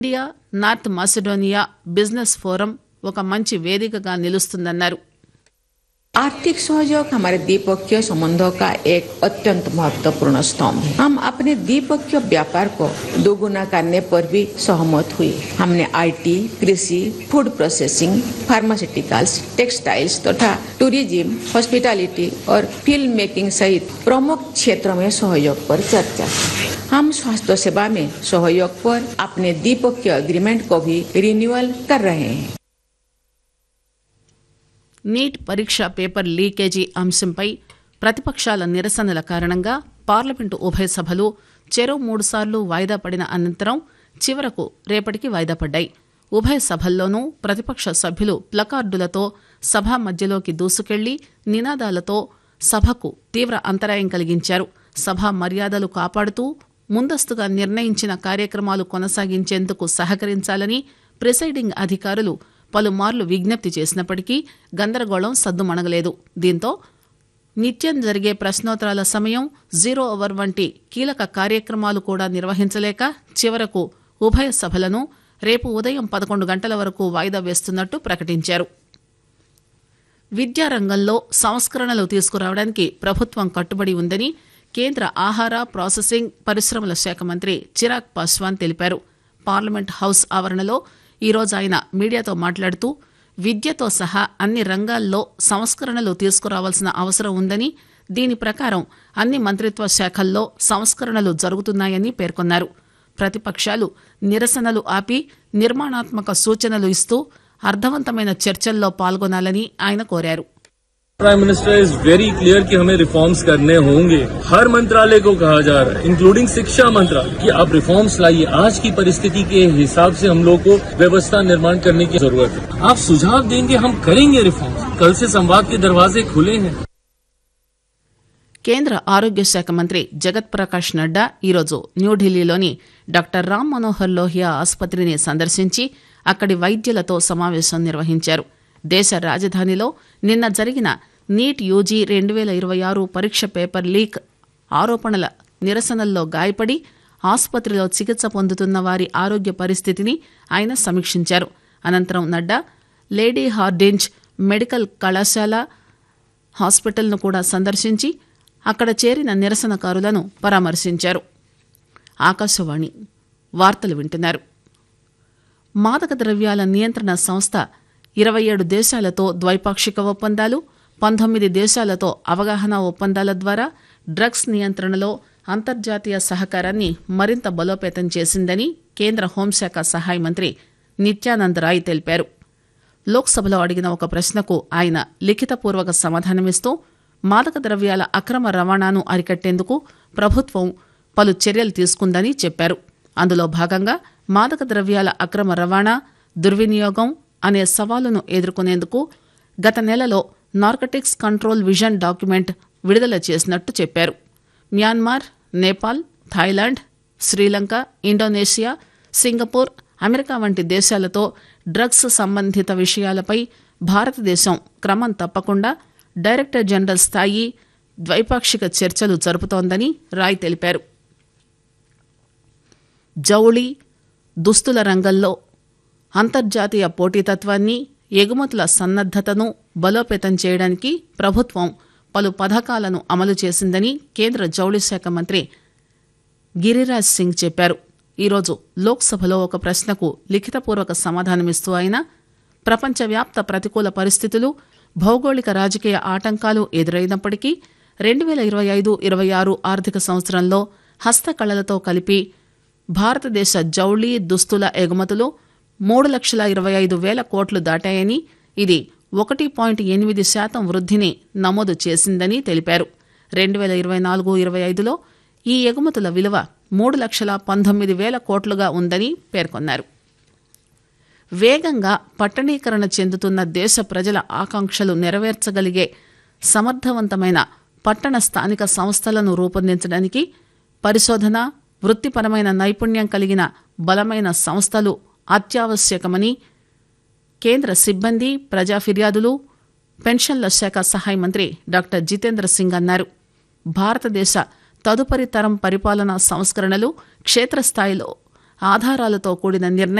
India North Macedonia business forum ఒక మంచి వేదికగా నిలుస్తుందన్నారు आर्थिक सहयोग हमारे द्विपक्षीय संबंधों का एक अत्यंत महत्वपूर्ण स्तंभ है हम अपने द्विपक्षीय व्यापार को दोगुना करने पर भी सहमत हुए हमने आईटी, कृषि फूड प्रोसेसिंग फार्मास्यूटिकल्स टेक्सटाइल्स तथा टूरिज्म हॉस्पिटैलिटी और फिल्म मेकिंग सहित प्रमुख क्षेत्रों में सहयोग पर चर्चा की हम स्वास्थ्य सेवा में सहयोग पर अपने द्विपक्षीय एग्रीमेंट को भी रिन्यूअल कर रहे हैं నీట్ పరీక్ష పేపర్ లీకేజీ అంశంపై ప్రతిపక్షాల నిరసనల కారణంగా పార్లమెంటు ఉభయ సభలు చెరో మూడుసార్లు వాయిదా పడిన అనంతరం చివరకు రేపటికి వాయిదా పడ్డాయి ఉభయ సభల్లోనూ ప్రతిపక్ష సభ్యులు ప్లకార్డులతో సభ మధ్యలోకి దూసుకెళ్లి నినాదాలతో సభకు తీవ్ర అంతరాయం కలిగించారు సభ మర్యాదలు కాపాడుతూ ముందస్తుగా నిర్ణయించిన కార్యక్రమాలు కొనసాగించేందుకు సహకరించాలని ప్రిసైడింగ్ అధికారులు పలుమార్లు విజ్ఞప్తి చేసినప్పటికీ గందరగోళం సద్దుమణగలేదు దీంతో నిత్యం జరిగే ప్రశ్నోత్తరాల సమయం జీరో అవర్ వంటి కీలక కార్యక్రమాలు కూడా నిర్వహించలేక చివరకు ఉభయ సభలను రేపు ఉదయం పదకొండు గంటల వరకు వాయిదా వేస్తున్నట్టు ప్రకటించారు విద్యారంగంలో సంస్కరణలు తీసుకురావడానికి ప్రభుత్వం కట్టుబడి ఉందని కేంద్ర ఆహార ప్రాసెసింగ్ పరిశ్రమల శాఖ మంత్రి చిరాగ్ పాస్వాన్ తెలిపారు పార్లమెంట్ హౌస్ ఆవరణలో ఈరోజు ఆయన మీడియాతో మాట్లాడుతూ విద్యతో సహా అన్ని రంగాల్లో సంస్కరణలు తీసుకురావాల్సిన అవసరం ఉందని దీని ప్రకారం అన్ని మంత్రిత్వ శాఖల్లో సంస్కరణలు జరుగుతున్నాయని పేర్కొన్నారు ప్రతిపక్షాలు నిరసనలు ఆపి నిర్మాణాత్మక సూచనలు ఇస్తూ అర్థవంతమైన చర్చల్లో పాల్గొనాలని ఆయన కోరారు prime minister is very clear कि हमें रिफॉर्म्स करने होंगे हर मंत्रालय को कहा जा रहा है इंक्लूडिंग शिक्षा मंत्रालय कि आप रिफॉर्म्स लाइए आज की परिस्थिति के हिसाब से हम लोग को व्यवस्था निर्माण करने की जरूरत है आप सुझाव देंगे हम करेंगे रिफॉर्म्स कल से संवाद के दरवाजे खुले हैं కేంద్ర ఆరోగ్య శాఖ మంత్రి జగత్ ప్రకాష్ నడ్డా ఈరోజు న్యూఢిల్లీలోని డాక్టర్ రామ్ మనోహర్ లోహియా ఆసుపత్రిని సందర్శించి అక్కడి వైద్యులతో సమావేశం నిర్వహించారు దేశ రాజధానిలో నిన్న జరిగిన నీట్ యూజీ రెండు వేల ఇరవై ఆరు పరీక్ష పేపర్ లీక్ ఆరోపణల నిరసనల్లో గాయపడి ఆసుపత్రిలో చికిత్స పొందుతున్న వారి ఆరోగ్య పరిస్థితిని ఆయన సమీక్షించారు అనంతరం నడ్డా లేడీ హార్డింజ్ మెడికల్ కళాశాల హాస్పిటల్ను కూడా సందర్శించి అక్కడ చేరిన నిరసనకారులను పరామర్శించారు ఆకాశవాణి వార్తలు వింటున్నారు మాదక ద్రవ్యాల నియంత్రణ సంస్థ ఇరవై ఏడు దేశాలతో ద్వైపాక్షిక ఒప్పందాలు పంతొమ్మిది దేశాలతో అవగాహన ఒప్పందాల ద్వారా డ్రగ్స్ నియంత్రణలో అంతర్జాతీయ సహకారాన్ని మరింత బలోపేతం చేసిందని కేంద్ర హోంశాఖ సహాయ మంత్రి నిత్యానంద్ రాయ్ తెలిపారు లోక్సభలో అడిగిన ఒక ప్రశ్నకు ఆయన లిఖితపూర్వక సమాధానమిస్తూ మాదక ద్రవ్యాల అక్రమ రవాణాను అరికట్టేందుకు ప్రభుత్వం పలు చర్యలు తీసుకుందని చెప్పారు అందులో భాగంగా మాదక ద్రవ్యాల అక్రమ రవాణా దుర్వినియోగం అనే సవాలును ఎదుర్కొనేందుకు గత నెలలో నార్కటిక్స్ కంట్రోల్ విజన్ డాక్యుమెంట్ విడుదల చేసినట్టు చెప్పారు Myanmar Nepal Thailand Sri Lanka Indonesia Singapore America వంటి దేశాలతో డ్రగ్స్ సంబంధిత విషయాలపై భారతదేశం క్రమం తప్పకుండా డైరెక్టర్ జనరల్ స్థాయి ద్వైపాక్షిక చర్చలు జరుపుతోందని రాయ్ తెలిపారు జౌళి దుస్తుల రంగంలో అంతర్జాతీయ పోటీతత్వాన్ని ఎగుమతుల సన్నద్దతను బలోపేతం చేయడానికి ప్రభుత్వం పలు పథకాలను అమలు చేసిందని కేంద్ర జౌళి శాఖ మంత్రి గిరిరాజ్ సింగ్ చెప్పారు ఈరోజు లోక్సభలో ఒక ప్రశ్నకు లిఖితపూర్వక సమాధానమిస్తూ ఆయన ప్రపంచవ్యాప్త ప్రతికూల పరిస్థితులు భౌగోళిక రాజకీయ ఆటంకాలు ఎదురైనప్పటికీ రెండు వేల ఇరవై ఐదు ఇరవై ఆరు ఆర్థిక సంవత్సరంలో హస్తకళలతో కలిపి భారతదేశ జౌళి దుస్తుల ఎగుమతులు మూడు లక్షల ఇరవై ఐదు వేల కోట్లు దాటాయని ఇది ఒకటి పాయింట్ ఎనిమిది శాతం వృద్ధిని నమోదు చేసిందని తెలిపారు రెండు వేల ఇరవై నాలుగు ఇరవై ఐదులో ఈ ఎగుమతుల విలువ మూడు లక్షల పంతొమ్మిది వేల కోట్లుగా ఉందని పేర్కొన్నారు వేగంగా పట్టణీకరణ చెందుతున్న దేశ ప్రజల ఆకాంక్షలు నెరవేర్చగలిగే సమర్థవంతమైన పట్టణ స్థానిక సంస్థలను రూపొందించడానికి పరిశోధన వృత్తిపరమైన నైపుణ్యం కలిగిన బలమైన సంస్థలు అత్యావశ్యకమని కేంద్ర సిబ్బంది ప్రజా ఫిర్యాదులు పెన్షన్ల శాఖ సహాయ మంత్రి డాక్టర్ జితేంద్ర సింగ్ అన్నారు భారతదేశ తదుపరి తరం పరిపాలనా సంస్కరణలు క్షేత్రస్థాయిలో ఆధారాలతో కూడిన నిర్ణయం